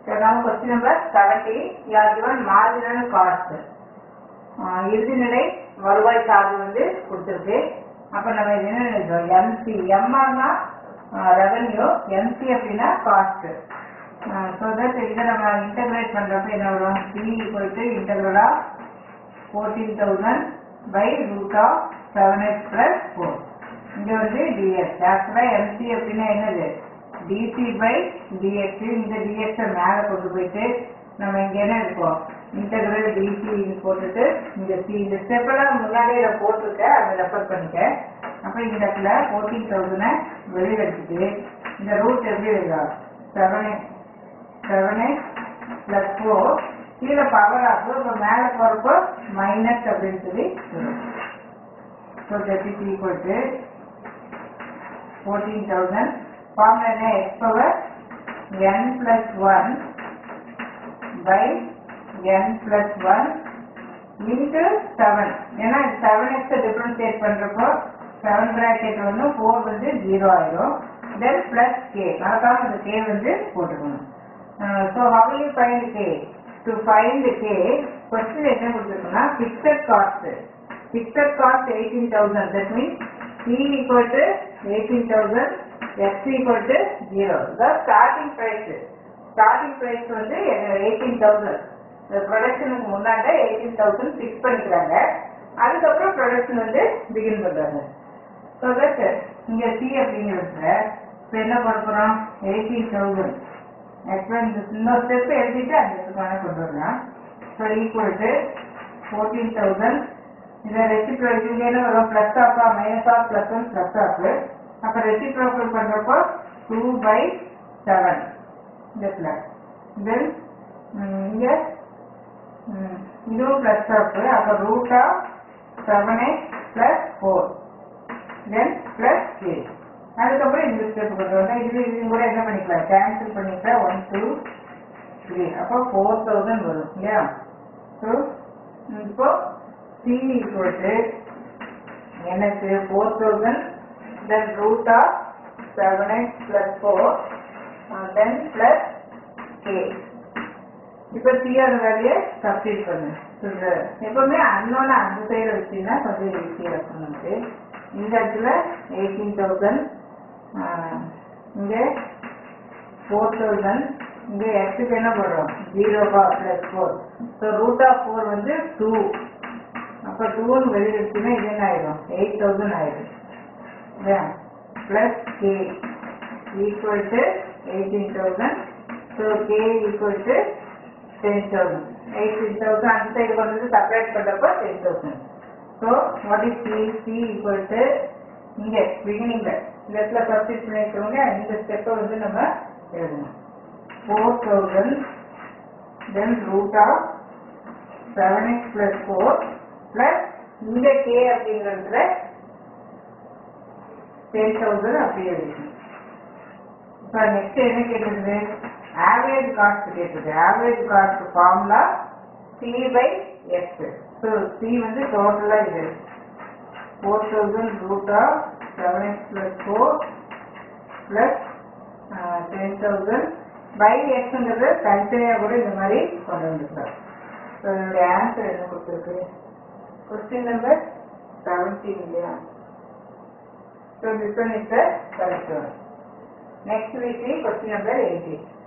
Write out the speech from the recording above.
So now question number 70, you are given marginal cost. ஆஹ் இறுதிநிலை வருவாய் சார்பு வந்து கொடுத்துருக்கு அப்ப நம்ம இது என்ன எழுதுறோம் எம்சி எம்ஆர்னா ரெவன்யூ எம்சி அப்படின்னா காஸ்ட் ஸோ தட் இதை நம்ம இன்டகிரேட் பண்றப்ப என்ன வரும் C equal to integral of fourteen thousand by root of seven x plus four இங்க வந்து டிஎக்ஸ் ஆக்சுவலா எம்சி அப்படின்னா என்னது டிசி பை டிஎக்ஸ் இந்த டிஎக்ஸை மேலே கொண்டு போயிட்டு நம்ம இங்க என்ன இருக்கோம் இன்டகிரல் டிசி போட்டுட்டு இந்த சி இந்த ஸ்டெப்பெல்லாம் முன்னாடியே நான் போட்டிருக்கேன் அதை ரெஃபர் பண்ணிக்க அப்ப இந்த இடத்துல ஃபோர்டீன் தௌசண்டை வெளியில் எடுத்துட்டு இந்த ரூட் எப்படி எழுதலாம் செவன் செவன் பிளஸ் ஃபோர் கீழே பவர் ஆகும் இப்போ மேலே போகிறப்போ மைனஸ் அப்படின்னு சொல்லி so that is equal to fourteen thousand form என்ன x power n plus one by n plus one into seven ஏன்னா செவன் எக்ஸை டிஃபரன்ஷியேட் பண்ணுறப்போ செவன் ப்ராக்கெட் வந்து ஃபோர் வந்து ஜீரோ ஆயிரும் தென் பிளஸ் கே மறக்காம இந்த கே வந்து போட்டுக்கணும் so how you find k to find k question என்ன கொடுத்துருக்குன்னா fixed cost fixed cost eighteen thousand that means C equal to eighteen thousand x equal to zero இதான் starting price starting price வந்து eighteen thousand ப்ரொடக்ஷனுக்கு முன்னாடி eighteen thousand fix பண்ணிக்கிறாங்க அதுக்கப்புறம் production வந்து begin பண்ணுறாங்க ஸோ தட் இங்கே சி அப்படிங்கிறதுல இப்போ என்ன பண்ண போகிறோம் எயிட்டீன் தௌசண்ட் ஆக்சுவலாக இந்த இன்னொரு ஸ்டெப் எழுதிட்டு அந்த இடத்துக்கான கொண்டு வரலாம் so equal to fourteen thousand இதை ரெசிப்ரோக்கல் இங்கே என்ன வரும் ப்ளஸ் ஆஃபா minus half plus one plus half அப்போ ரெசிப்ரோக்கல் பண்ணுறப்போ டூ பை செவன் இந்த பிளஸ் தென் இங்கே இதுவும் ப்ளஸ் ஆஃப் அப்போ root of seven x plus four then plus k அதுக்கப்புறம் இந்த ஸ்டெப் கொண்டு வந்தா இது இது கூட என்ன பண்ணிக்கலாம் கேன்சல் பண்ணிக்கலாம் ஒன் டூ த்ரீ அப்போ ஃபோர் தௌசண்ட் வரும் இல்லையா ஸோ இப்போ சி ஈக்குவல் டு எனக்கு four thousand then root of seven x plus four then plus k இப்போ சிஆர் வேலையை சப்ஸ்டிட் பண்ணு சொல்லு எப்பவுமே அன்னோன்னு அந்த சைடில் வச்சீங்கன்னா கொஞ்சம் ஈஸியாக இருக்கும் நமக்கு இந்த இடத்துல எயிட்டீன் தௌசண்ட் இங்கே ஃபோர் தௌசண்ட் இங்கே எக்ஸுக்கு என்ன போடுறோம் ஜீரோ பா plus four so root of four வந்து டூ அப்போ டூன்னு வெளியில் எடுத்தீங்கன்னா இது என்ன ஆயிடும் எயிட் தௌசண்ட் ஆயிடும் இல்லையா plus k equal to eighteen thousand so k equal to ten thousand eighteen thousand அந்த சைடு கொண்டு வந்து செப்பரேட் பண்ணுறப்போ ten thousand so what is C C equal to இங்கே பிகினிங்கில் இந்த இடத்துல சப்ஸ்டிட் பண்ணியிருக்கவங்க இந்த ஸ்டெப்பை வந்து நம்ம எழுதணும் four thousand then root of seven x plus four plus இந்த கே அப்படிங்கிறதுல டென் தௌசண்ட் அப்படியே எழுதணும் இப்போ நெக்ஸ்ட் என்ன கேட்டது ஆவரேஜ் காஸ்ட் கேட்டது average cost formula C by x so C வந்து டோட்டலாக இது four thousand root of seven x plus four plus ten thousand by எக்ஸ்ங்கிறது தனித்தனியாக கூட இந்த மாதிரி கொண்டு வந்துருக்காரு ஸோ இதோடைய ஆன்சர் என்ன கொடுத்துருக்கு கொஸ்டின் நம்பர் செவன்டீன் இல்லையா so this one is the correct one next week question number eighteen